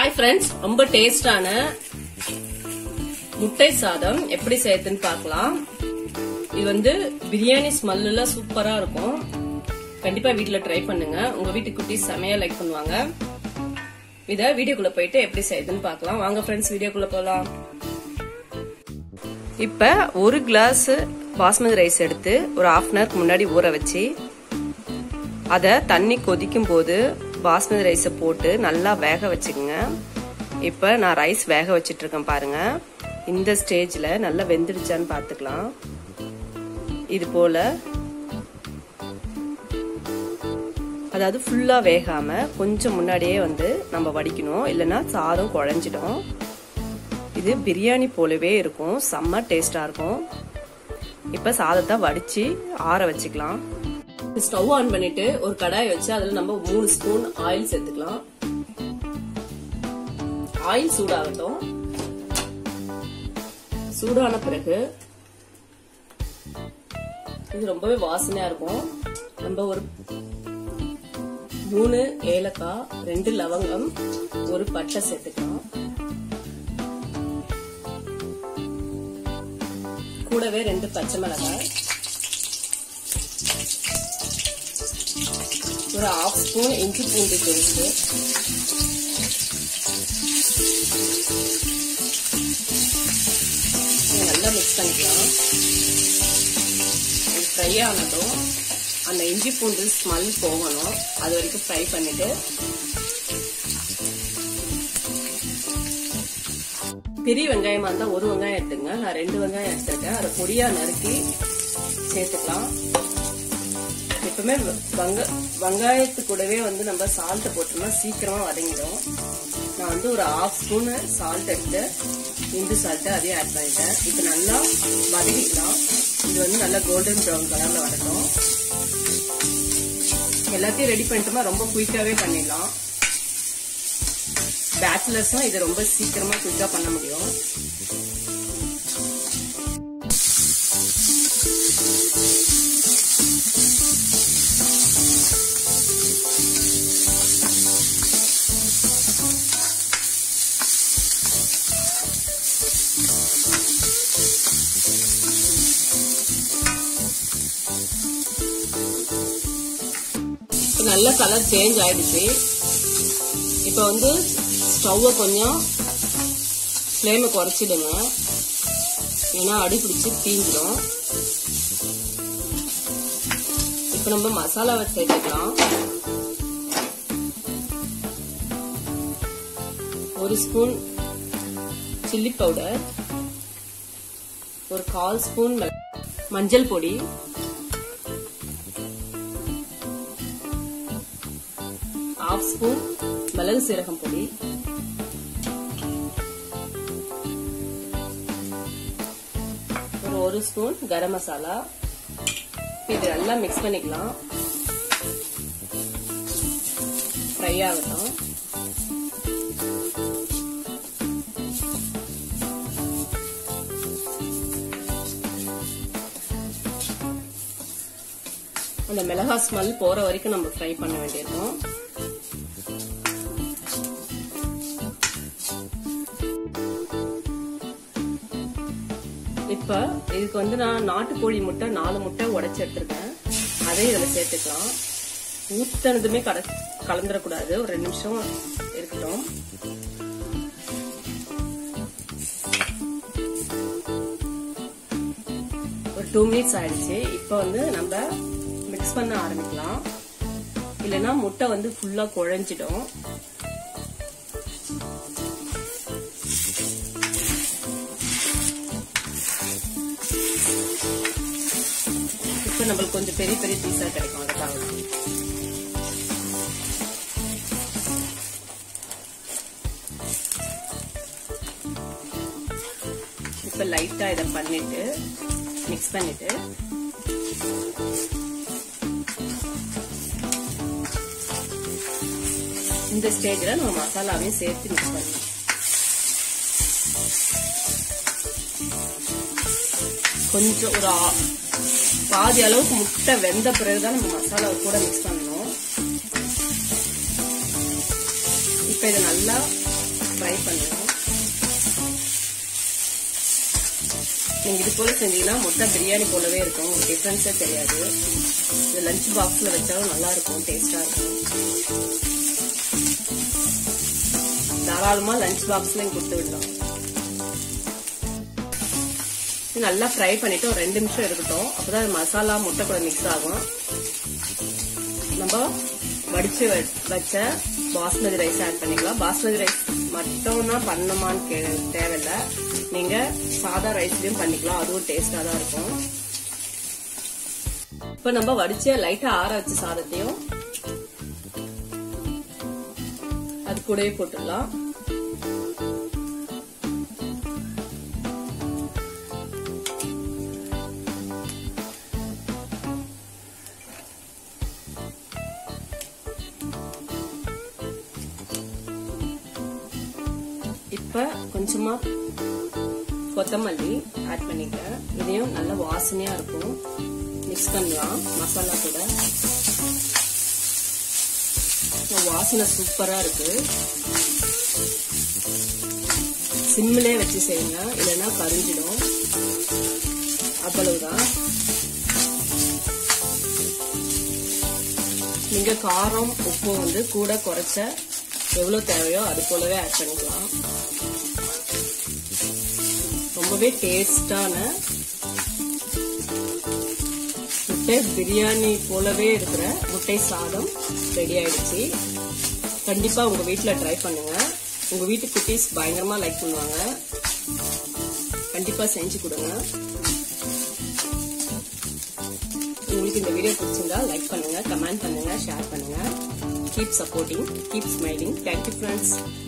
hi friends ரொம்ப டேஸ்டான முட்டை சாதம் எப்படி செய்யறதுன்னு பார்க்கலாம் இது வந்து பிரியாணி ஸ்மெல்ல சூப்பரா இருக்கும் கண்டிப்பா வீட்ல ட்ரை பண்ணுங்க உங்க வீட்டு குட்டி செமையா லைக் பண்ணுவாங்க இத வீடியோக்குள்ள போயிட்டு எப்படி செய்யுதுன்னு பார்க்கலாம் வாங்க ஃப்ரெண்ட்ஸ் வீடியோக்குள்ள போலாம் இப்ப ஒரு கிளாஸ் பாஸ்மதி ரைஸ் எடுத்து ஒரு ஹாஃப் அன் ஹவருக்கு முன்னாடி ஊற வச்சு அதை தண்ணி கொதிக்கும் போது பாஸ்மதி ரைஸை போட்டு நல்லா வேக வச்சுக்கோங்க இப்போ நான் ரைஸ் வேக வச்சிட்டு இருக்கேன் பாருங்க இந்த ஸ்டேஜில் நல்லா வெந்துடுச்சான்னு பார்த்துக்கலாம் இது போல அதாவது ஃபுல்லாக வேகாமல் கொஞ்சம் முன்னாடியே வந்து நம்ம வடிக்கணும் இல்லைன்னா சாதம் குழஞ்சிடும் இது பிரியாணி போலவே இருக்கும் செம்ம டேஸ்டாக இருக்கும் இப்போ சாதத்தை வடித்து ஆற வச்சுக்கலாம் ஸ்டவ் ஆன் பண்ணிட்டு ஒரு கடாய் வச்சு அதுல நம்ம மூணு ஸ்பூன் ஆயில் சேர்த்துக்கலாம் ஆயில் சூடாகட்டும் சூடான பிறகு இது ரொம்பவே வாசனையா இருக்கும் நம்ம ஒரு மூணு ஏலக்காய் ரெண்டு லவங்கம் ஒரு பட்டை சேர்த்துக்கலாம் கூடவே ரெண்டு பச்சை மிளகாய் ஒரு ஹாஃப் ஸ்பூன் இஞ்சி பூண்டு பேஸ்ட் நல்லா மிக்ஸ் பண்ணிக்கலாம் ஃப்ரை ஆனதும் அந்த இஞ்சி பூண்டு ஸ்மெல் போகணும் அது வரைக்கும் ஃப்ரை பண்ணிட்டு பெரிய வெங்காயமா இருந்தா ஒரு வெங்காயம் எடுத்துங்க நான் ரெண்டு வெங்காயம் எடுத்திருக்கேன் அதை பொடியா நறுக்கி சேர்த்துக்கலாம் எப்பவுமே வங்க வெங்காயத்து கூடவே வந்து நம்ம சால்ட் போட்டோம்னா சீக்கிரமா வதங்கிடும் நான் வந்து ஒரு ஹாஃப் ஸ்பூன் சால்ட் எடுத்து இந்து சால்ட் அதையும் ஆட் பண்ணிட்டேன் இப்போ நல்லா வதக்கிக்கலாம் இது வந்து நல்லா கோல்டன் ப்ரௌன் கலர்ல வரட்டும் எல்லாத்தையும் ரெடி பண்ணிட்டோமா ரொம்ப குயிக்காவே பண்ணிடலாம் பேச்சுலர்ஸ்லாம் இது ரொம்ப சீக்கிரமா குயிக்கா பண்ண முடியும் நல்ல கலர் சேஞ்ச் ஆயிடுச்சு இப்போ வந்து ஸ்டவ்வை கொஞ்சம் ஃப்ளேமை குறைச்சிடுங்க ஏன்னா அடி பிடிச்சி தீஞ்சிடும் இப்போ நம்ம மசாலாவை சேர்த்துக்கலாம் ஒரு ஸ்பூன் சில்லி பவுடர் ஒரு கால் ஸ்பூன் மஞ்சள் பொடி ஹாஃப் ஸ்பூன் மிளகு சீரகம் பொடி ஒரு ஒரு ஸ்பூன் கரம் மசாலா இது நல்லா மிக்ஸ் பண்ணிக்கலாம் ஃப்ரை ஆகட்டும் அந்த மிளகா ஸ்மெல் போற வரைக்கும் நம்ம ஃப்ரை பண்ண வேண்டியிருக்கும் இப்ப இதுக்கு வந்து நான் நாட்டுக்கோழி முட்டை நாலு முட்டை உடைச்சு எடுத்திருக்கேன் அதையும் இதுல சேர்த்துக்கலாம் ஊத்தனதுமே கல கலந்துடக்கூடாது ஒரு ரெண்டு நிமிஷம் இருக்கட்டும் ஒரு டூ மினிட்ஸ் ஆயிடுச்சு இப்போ வந்து நம்ம மிக்ஸ் பண்ண ஆரம்பிக்கலாம் இல்லைன்னா முட்டை வந்து ஃபுல்லா குழஞ்சிடும் இப்போ நம்மளுக்கு கொஞ்சம் பெரிய பெரிய பீஸா கிடைக்கும் அதுக்காக இப்போ லைட்டா இதை பண்ணிட்டு மிக்ஸ் பண்ணிட்டு இந்த ஸ்டேஜ்ல நம்ம மசாலாவையும் சேர்த்து மிக்ஸ் பண்ணலாம் கொஞ்சம் ஒரு பாதி அளவுக்கு முட்டை வெந்த பிறகுதான் நம்ம மசாலாவை கூட மிக்ஸ் பண்ணணும் இப்ப இதை நல்லா ஃப்ரை பண்ணணும் நீங்க இது போல செஞ்சீங்கன்னா முட்டை பிரியாணி போலவே இருக்கும் உங்களுக்கு டிஃபரன்ஸே தெரியாது இது லஞ்ச் பாக்ஸ்ல வச்சாலும் நல்லா இருக்கும் டேஸ்டா இருக்கும் தாராளமா லஞ்ச் பாக்ஸ்ல கொடுத்து விடலாம் இது நல்லா ஃப்ரை பண்ணிட்டு ஒரு ரெண்டு நிமிஷம் இருக்கட்டும் அப்பதான் மசாலா முட்டை கூட மிக்ஸ் ஆகும் நம்ம வடிச்சு வச்ச பாஸ்மதி ரைஸ் ஆட் பண்ணிக்கலாம் பாஸ்மதி ரைஸ் மட்டும் தான் பண்ணணுமான்னு தேவையில்ல நீங்க சாதா ரைஸ்லயும் பண்ணிக்கலாம் அதுவும் டேஸ்டா தான் இருக்கும் இப்ப நம்ம வடிச்ச லைட்டா ஆற வச்ச சாதத்தையும் அது கூடவே போட்டுடலாம் இப்ப கொஞ்சமா கொத்தமல்லி ஆட் பண்ணிட்டேன் இதையும் நல்ல வாசனையா இருக்கும் மிக்ஸ் பண்ணலாம் மசாலா கூட வாசனை சூப்பரா இருக்கு சிம்மிலே வச்சு செய்யுங்க இல்லைன்னா கரிஞ்சிடும் அவ்வளவுதான் நீங்க காரம் உப்பு வந்து கூட குறைச்ச எவ்வளவு தேவையோ அது போலவே ஆட் பண்ணிக்கலாம் ரொம்பவே டேஸ்டான முட்டை பிரியாணி போலவே இருக்கிற முட்டை சாதம் ரெடி ஆயிடுச்சு கண்டிப்பா உங்க வீட்டுல ட்ரை பண்ணுங்க உங்க வீட்டு குட்டீஸ் பயங்கரமா லைக் பண்ணுவாங்க கண்டிப்பா செஞ்சு கொடுங்க உங்களுக்கு இந்த வீடியோ பிடிச்சிருந்தா லைக் பண்ணுங்க கமெண்ட் பண்ணுங்க ஷேர் பண்ணுங்க keep supporting keep smiling thank you friends